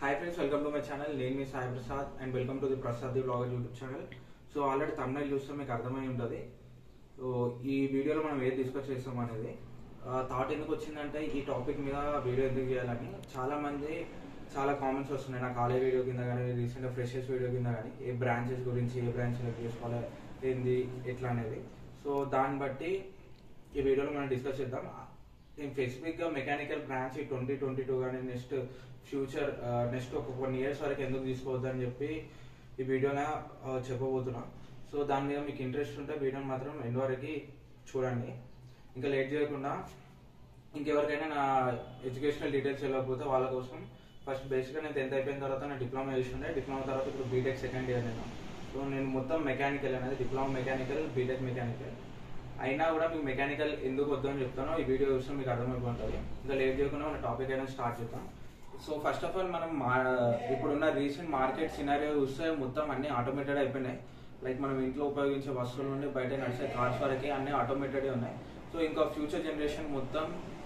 hi friends welcome to my channel నేను మీ Sai Prasad and welcome to the Prasad the blogger YouTube channel so already తమిళ చూస్తే మీకు అర్థమై ఉంటుంది సో ఈ వీడియోలో మనం ఏది డిస్కస్ చేస్తాం అనేది థాట్ ఎందుకు వచ్చిందంటే ఈ టాపిక్ మీద వీడియో ఎందుకు చేయాలని చాలా మంది చాలా కామెంట్స్ వస్తున్నాయి నా కాలేజ్ వీడియో కింద కానీ రీసెంట్గా ఫ్రెషర్స్ వీడియో కింద కానీ ఏ బ్రాంచెస్ గురించి ఏ బ్రాంచ్ సెలెక్ట్ చేసుకోవాలి ఏంది ఎట్లా అనేది సో దాన్ని బట్టి ఈ వీడియోలో మనం డిస్కస్ చేద్దాం నేను స్పెసిఫిక్ గా mechanical branch twenty twenty two కానీ నెక్స్ట్ ఫ్యూచర్ నెక్స్ట్ ఒక వన్ ఇయర్స్ వరకు ఎందుకు తీసుకోవద్దు అని చెప్పి ఈ వీడియోలో చెప్పబోతున్నా సో దాని మీద మీకు ఇంట్రెస్ట్ ఉంటే వీడియోని మాత్రం ఎండ్ వరకు చూడండి ఇంకా లేట్ చేయకుండా ఇంకెవరికైనా నా ఎడ్యుకేషనల్ డీటెయిల్స్ వెళ్ళకపోతే వాళ్ళ కోసం ఫస్ట్ బేసిక్గా నేను టెన్త్ అయిపోయిన తర్వాత నా డిప్లొమా చేస్తుండే డిప్లొమా తర్వాత ఇప్పుడు బీటెక్ సెకండ్ ఇయర్ నేను సో నేను మొత్తం మెకానికల్ అనేది డిప్లొమా మెకానికల్ బీటెక్ మెకానికల్ అయినా కూడా మీకు మెకానికల్ ఎందుకు వద్దు అని చెప్తానో ఈ వీడియో చూస్తే మీకు అర్థమైపోతుంది ఇంకా లేట్ చేయకుండా మన టాపిక్ అయినా స్టార్ట్ చేద్దాం సో ఫస్ట్ ఆఫ్ ఆల్ మనం మా ఇప్పుడున్న రీసెంట్ మార్కెట్ సినారియో చూస్తే మొత్తం అన్ని ఆటోమేటెడ్ అయిపోయినాయి లైక్ మనం ఇంట్లో ఉపయోగించే వస్తువుల నుండి బయట నడిచే కార్స్ వరకే అన్ని ఆటోమేటెడ్ ఉన్నాయి సో ఇంకా ఫ్యూచర్ జనరేషన్ మొత్తం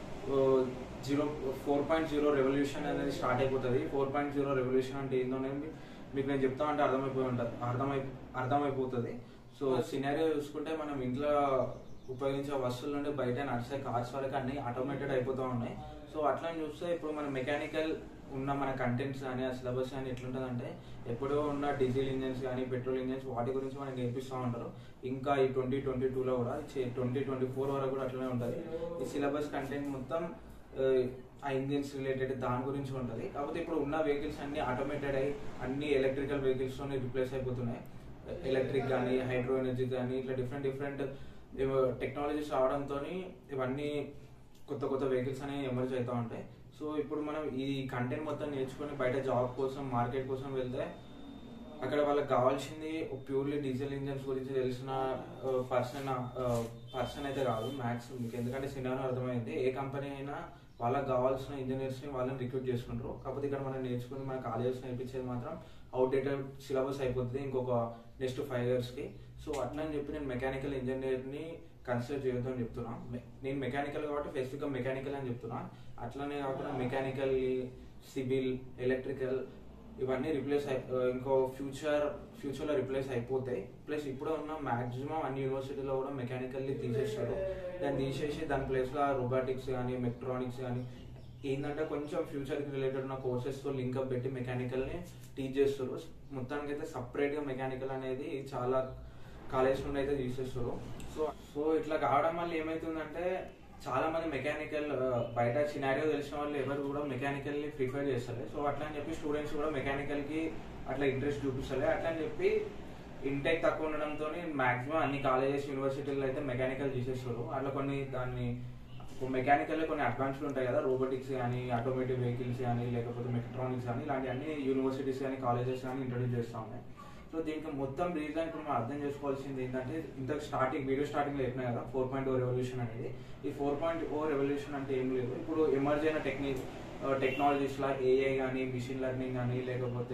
zero four point zero revolution అనేది స్టార్ట్ అయిపోతుంది ఫోర్ పాయింట్ జీరో రెవల్యూషన్ అంటే ఏందో అనేది మీకు నేను చెప్తా అంటే అర్థమైపోయి ఉంటుంది అర్థమై అర్థమైపోతుంది సో సినారియో చూసుకుంటే మనం ఇంట్లో ఉపయోగించే వస్తువుల నుండి బయట నడిచే కార్స్ వరకు అన్ని ఆటోమేటెడ్ అయిపోతూ ఉన్నాయి సో అట్లా చూస్తే ఇప్పుడు మన మెకానికల్ ఉన్న మన కంటెంట్స్ కానీ ఆ సిలబస్ కానీ ఎట్లుంటుందంటే ఎప్పుడో ఉన్న డీజిల్ ఇంజన్స్ కానీ పెట్రోల్ ఇంజన్స్ వాటి గురించి మనకి నేర్పిస్తూ ఉంటారు ఇంకా ఈ ట్వంటీ ట్వంటీ టూలో కూడా ట్వంటీ ట్వంటీ ఫోర్ వరకు కూడా అట్లనే ఉంటుంది ఈ సిలబస్ కంటెంట్ మొత్తం ఆ ఇంజిన్స్ రిలేటెడ్ దాని గురించి ఉంటుంది కాకపోతే ఇప్పుడు ఉన్న వెహికల్స్ అన్ని ఆటోమేటెడ్ అయ్యి అన్ని ఎలక్ట్రికల్ వెహికల్స్తోనే రిప్లేస్ అయిపోతున్నాయి ఎలక్ట్రిక్ కానీ హైడ్రో ఎనర్జీ కానీ ఇట్లా డిఫరెంట్ డిఫరెంట్ టెక్నాలజీస్ రావడంతో ఇవన్నీ కొత్త కొత్త వెహికల్స్ అనేవి ఎమర్జ్ అవుతూ ఉంటాయి సో ఇప్పుడు మనం ఈ కంటెంట్ మొత్తం నేర్చుకొని బయట జాబ్ కోసం మార్కెట్ కోసం వెళ్తే అక్కడ వాళ్ళకి కావాల్సింది ప్యూర్లీ డీజిల్ ఇంజన్స్ గురించి తెలిసిన పర్సన్ పర్సన్ అయితే కాదు మ్యాథ్స్ మీకు ఎందుకంటే సినిమాలో అర్థమైంది ఏ కంపెనీ అయినా వాళ్ళకి కావాల్సిన ఇంజనీర్స్ని వాళ్ళని రిక్రూట్ చేసుకుంటారు కాకపోతే ఇక్కడ మనం నేర్చుకుని మన కాలేజెస్ నేర్పించేది మాత్రం అవుట్డేటెడ్ సిలబస్ అయిపోతుంది ఇంకొక నెక్స్ట్ ఫైవ్ ఇయర్స్కి సో అట్లా అని చెప్పి నేను మెకానికల్ ఇంజనీర్ని కన్సిడర్ చేయొద్దు అని చెప్తున్నా నేను మెకానికల్ కాబట్టి స్పెసిఫిక్గా మెకానికల్ అని చెప్తున్నా అట్లనే కాకుండా మెకానికల్ సివిల్ ఎలక్ట్రికల్ ఇవన్నీ రిప్లేస్ అయి ఇంకో ఫ్యూచర్ ఫ్యూచర్లో రిప్లేస్ అయిపోతాయి ప్లస్ ఇప్పుడు ఉన్న మాక్సిమం అన్ని యూనివర్సిటీలో కూడా మెకానికల్లీ తీసేస్తారు దాన్ని తీసేసి దాని ప్లేస్లో రోబోటిక్స్ కానీ మెక్ట్రానిక్స్ కానీ ఏంటంటే కొంచెం ఫ్యూచర్కి రిలేటెడ్ ఉన్న కోర్సెస్తో లింకప్ పెట్టి మెకానికల్ని టీచ్ చేస్తారు మొత్తానికి అయితే సపరేట్గా మెకానికల్ అనేది చాలా కాలేజ్ నుండి అయితే తీసేస్తారు సో సో ఇట్లా కావడం వల్ల ఏమవుతుందంటే చాలా మంది మెకానికల్ బయట సినారియో తెలిసిన వాళ్ళు ఎవరు కూడా మెకానికల్ ని ప్రిఫర్ చేస్తారు సో అట్లా అని చెప్పి స్టూడెంట్స్ కూడా మెకానికల్ కి అట్లా ఇంట్రెస్ట్ చూపిస్తారు అట్లా అని చెప్పి ఇంటెక్ తక్కువ ఉండడంతో మాక్సిమం అన్ని కాలేజెస్ యూనివర్సిటీలు అయితే మెకానికల్ తీసేస్తారు అట్లా కొన్ని దాన్ని మెకానికల్ కొన్ని అడ్వాన్స్డ్ ఉంటాయి కదా రోబోటిక్స్ కానీ ఆటోమేటివ్ వెహికల్స్ కానీ లేకపోతే మెక్ట్రానిక్స్ కానీ ఇలాంటి అన్ని యూనివర్సిటీస్ కానీ కాలేజెస్ కానీ ఇంట్రొడ్యూస్ చేస్తూ ఉన్నాయి సో దీనికి మొత్తం రీజన్ ఇప్పుడు మనం అర్థం చేసుకోవాల్సింది ఏంటంటే ఇంత స్టార్టింగ్ వీడియో స్టార్టింగ్ లో చెప్పినా కదా ఫోర్ పాయింట్ ఓ రెవల్యూషన్ అనేది ఈ ఫోర్ పాయింట్ ఓ రెవల్యూషన్ అంటే ఏం లేదు ఇప్పుడు ఎమర్జ్ అయిన టెక్నిక్ టెక్నాలజీస్ లా ఏఐ కానీ మిషన్ లెర్నింగ్ కానీ లేకపోతే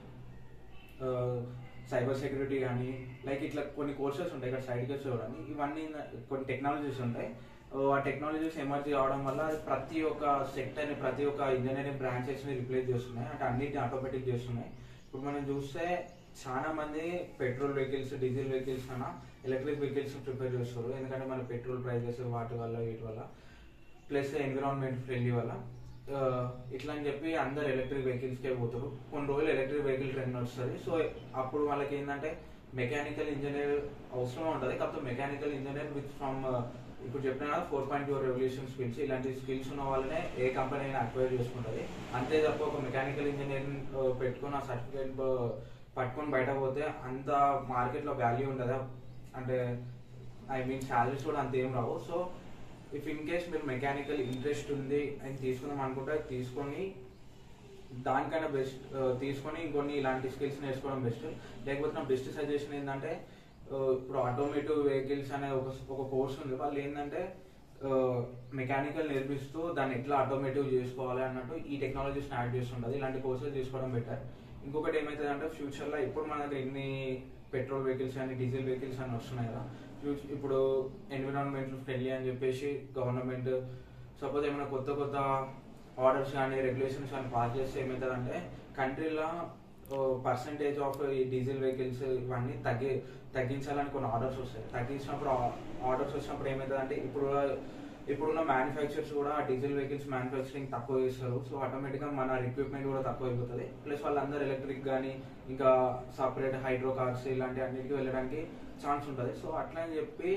సైబర్ సెక్యూరిటీ కానీ లైక్ ఇట్లా కొన్ని కోర్సెస్ ఉంటాయి ఇక్కడ సైడ్కి చూడండి ఇవన్నీ కొన్ని టెక్నాలజీస్ ఉంటాయి ఆ టెక్నాలజీస్ ఎమర్జీ అవడం వల్ల ప్రతి ఒక్క సెక్టర్ని ప్రతి ఒక్క ఇంజనీరింగ్ బ్రాంచెస్ని రిప్లేస్ చేస్తున్నాయి అంటే అన్నిటిని ఆటోమేటిక్ చేస్తున్నాయి ఇప్పుడు మనం చూస్తే చాలా మంది పెట్రోల్ వెహికల్స్ డీజిల్ వెహికల్స్ కన్నా ఎలక్ట్రిక్ వెహికల్స్ ప్రిపేర్ చేస్తారు ఎందుకంటే మన పెట్రోల్ ప్రైజెస్ వాటి వల్ల వీటి వల్ల ప్లస్ ఎన్విరాన్మెంట్ ఫ్రెండ్లీ వల్ల ఇట్లా అని చెప్పి అందరు ఎలక్ట్రిక్ వెహికల్స్కే పోతారు కొన్ని రోజులు ఎలక్ట్రిక్ వెహికల్ ట్రెండ్ వస్తుంది సో అప్పుడు వాళ్ళకి ఏంటంటే మెకానికల్ ఇంజనీర్ అవసరం ఉంటుంది కాకపోతే మెకానికల్ ఇంజనీర్ విత్ ఫ్రమ్ ఇప్పుడు చెప్పిన four point two revolution skills ఇలాంటి స్కిల్స్ ఉన్న వాళ్ళనే ఏ కంపెనీ అయినా అక్వైర్ చేసుకుంటుంది అంతే తప్ప ఒక మెకానికల్ ఇంజనీరింగ్ పెట్టుకున్న సర్టిఫికేట్ పట్టుకొని బయట పోతే అంత మార్కెట్లో వాల్యూ ఉండదా అంటే ఐ మీన్ శాలరీస్ కూడా అంత ఏం రావు సో ఇఫ్ ఇన్ కేస్ మీరు మెకానికల్ ఇంట్రెస్ట్ ఉంది అని తీసుకుందాం అనుకుంటే తీసుకొని దానికన్నా బెస్ట్ తీసుకొని ఇంకొన్ని ఇలాంటి స్కిల్స్ నేర్చుకోవడం బెస్ట్ లేకపోతే నా బెస్ట్ సజెషన్ ఏంటంటే ఇప్పుడు ఆటోమేటివ్ వెహికల్స్ అనే ఒక ఒక కోర్స్ ఉంది వాళ్ళు ఏంటంటే మెకానికల్ నేర్పిస్తూ దాన్ని ఎట్లా ఆటోమేటివ్ చేసుకోవాలి అన్నట్టు ఈ టెక్నాలజీస్ యాడ్ చేస్తుంటుంది ఇలాంటి కోర్సెస్ తీసుకోవడం బెటర్ ఇంకొకటి ఏమవుతుంది అంటే ఫ్యూచర్లో ఇప్పుడు మన దగ్గర ఎన్ని పెట్రోల్ వెహికల్స్ కానీ డీజిల్ వెహికల్స్ అని వస్తున్నాయి కదా ఇప్పుడు ఎన్విరాన్మెంట్ ఫ్రెండ్లీ అని చెప్పేసి గవర్నమెంట్ సపోజ్ ఏమైనా కొత్త కొత్త ఆర్డర్స్ కానీ రెగ్యులేషన్స్ కానీ పాస్ చేస్తే ఏమవుతుందంటే కంట్రీలో పర్సంటేజ్ ఆఫ్ ఈ డీజిల్ వెహికల్స్ ఇవన్నీ తగ్గి తగ్గించాలని కొన్ని ఆర్డర్స్ వస్తాయి తగ్గించినప్పుడు ఆర్డర్స్ వచ్చినప్పుడు ఏమవుతుందంటే ఇప్పుడు ఇప్పుడున్న మ్యానుఫ్యాక్చర్స్ కూడా డీజిల్ వెహికల్స్ మ్యానుఫ్యాక్చరింగ్ తక్కువ చేస్తారు సో ఆటోమేటిక్గా మన రిక్విప్మెంట్ కూడా తక్కువ అయిపోతుంది ప్లస్ వాళ్ళందరూ ఎలక్ట్రిక్ కానీ ఇంకా సపరేట్ హైడ్రో కార్స్ ఇలాంటి అన్నిటికీ వెళ్ళడానికి ఛాన్స్ ఉంటుంది సో అట్లా అని చెప్పి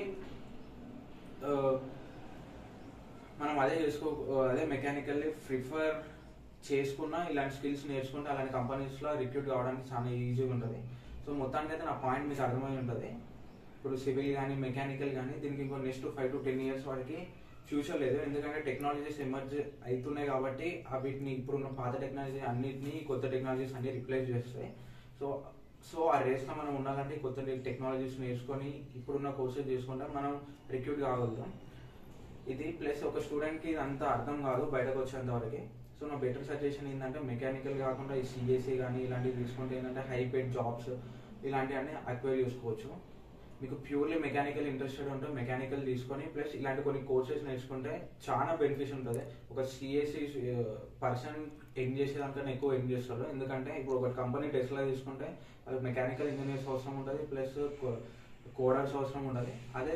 ఆ, మనం అదే చేసుకో అదే మెకానికల్లీ ప్రిఫర్ చేసుకున్నా ఇలాంటి స్కిల్స్ నేర్చుకుంటే అలాంటి కంపెనీస్లో రిక్రూట్ కావడానికి చాలా ఈజీగా ఉంటుంది సో మొత్తానికి అయితే నా పాయింట్ మీకు అర్థమై ఉంటుంది ఇప్పుడు సివిల్ కానీ మెకానికల్ కానీ దీనికి ఇంకో next five to ten years వరకు ఫ్యూచర్ లేదు ఎందుకంటే టెక్నాలజీస్ ఎమర్జ్ అవుతున్నాయి కాబట్టి ఆ వీటిని ఇప్పుడున్న పాత టెక్నాలజీ అన్నిటిని కొత్త టెక్నాలజీస్ అన్ని రిప్లేస్ చేస్తాయి సో సో ఆ రేస్లో మనం ఉండాలంటే ఈ కొత్త టెక్నాలజీస్ నేర్చుకొని ఇప్పుడున్న కోర్సెస్ చేసుకుంటే మనం రిక్రూట్ కాగలుగుతాం ఇది ప్లస్ ఒక స్టూడెంట్కి ఇది అంత అర్థం కాదు బయటకు వచ్చేంత వరకు సో నా బెటర్ సజెషన్ ఏంటంటే మెకానికల్ కాకుండా ఈ సిఎస్సి కానీ ఇలాంటివి తీసుకుంటే ఏంటంటే హై పెయిడ్ జాబ్స్ ఇలాంటివన్నీ అక్వైర్ చేసుకోవచ్చు మీకు ప్యూర్లీ మెకానికల్ ఇంట్రెస్టెడ్ ఉంటే మెకానికల్ తీసుకొని ప్లస్ ఇలాంటి కొన్ని కోర్సెస్ నేర్చుకుంటే చాలా బెనిఫిట్స్ ఉంటుంది ఒక సిఎస్సి పర్సన్ ఎన్ చేసేదానికన్నా ఎక్కువ ఎన్ చేస్తారు ఎందుకంటే ఇప్పుడు ఒక కంపెనీ టెస్లా తీసుకుంటే వాళ్ళకి మెకానికల్ ఇంజనీర్స్ అవసరం ఉంటుంది ప్లస్ కోడర్స్ అవసరం ఉంటుంది అదే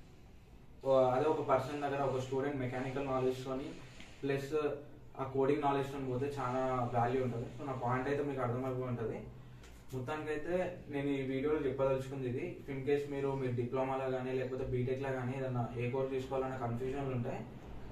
ఓ- అదే ఒక పర్సన్ దగ్గర ఒక స్టూడెంట్ మెకానికల్ నాలెడ్జ్ తోని ప్లస్ ఆ కోడింగ్ నాలెడ్జ్ తోని పోతే చాలా వాల్యూ ఉంటుంది సో నా పాయింట్ అయితే మీకు అర్థమైపోయి ఉంటుంది మొత్తానికి అయితే నేను ఈ వీడియోలో చెప్పదలుచుకుంది ఇది ఇన్ కేస్ మీరు మీరు డిప్లొమాలో కానీ లేకపోతే బీటెక్లో కానీ ఏదన్నా ఏ కోర్స్ తీసుకోవాలన్న కన్ఫ్యూజన్లు ఉంటాయి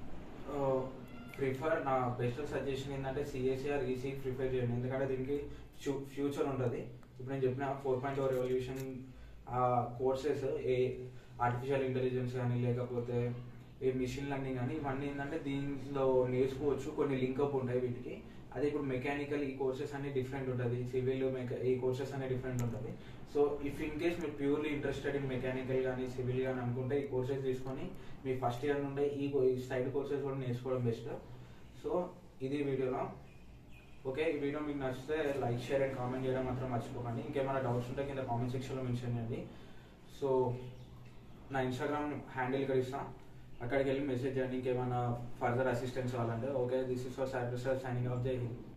ప్రిఫర్ నా బెస్ట్ సజెషన్ ఏంటంటే సిఎస్ఆర్ ఈసీ ప్రిఫర్ చేయండి ఎందుకంటే దీనికి ఫ్యూచర్ ఉంటుంది ఇప్పుడు నేను చెప్పిన ఫోర్ పాయింట్ ఓ రెవల్యూషన్ ఆ కోర్సెస్ ఏ ఆర్టిఫిషియల్ ఇంటెలిజెన్స్ కానీ లేకపోతే ఏ మిషన్ లెర్నింగ్ కానీ ఇవన్నీ ఏంటంటే దీనిలో నేర్చుకోవచ్చు కొన్ని లింకప్ ఉంటాయి వీటికి అదే ఇప్పుడు మెకానికల్ ఈ కోర్సెస్ అన్ని డిఫరెంట్ ఉంటుంది సివిల్ మెకా ఈ కోర్సెస్ అన్ని డిఫరెంట్ ఉంటుంది సో ఇఫ్ ఇన్ కేస్ మీరు ప్యూర్లీ ఇంట్రెస్టెడ్ ఇన్ మెకానికల్ కానీ సివిల్ కానీ అనుకుంటే ఈ కోర్సెస్ తీసుకొని మీ ఫస్ట్ ఇయర్ నుండి ఈ కో- ఈ సైడ్ కోర్సెస్ కూడా నేర్చుకోవడం బెస్ట్ సో ఇది వీడియోలో ఓకే ఈ వీడియో మీకు నచ్చితే లైక్ షేర్ అండ్ కామెంట్ చేయడం మాత్రం మర్చిపోకండి ఇంకేమైనా డౌట్స్ ఉంటే కింద కామెంట్ సెక్షన్లో మెన్షన్ చేయండి సో నా ఇన్స్టాగ్రామ్ హ్యాండిల్ ఇక్కడ ఇస్తా అక్కడికి వెళ్ళి మెసేజ్ చేయండి ఇంకేమైనా ఫర్దర్ అసిస్టెన్స్ కావాలంటే okay this is for cyber signing off జై హింద్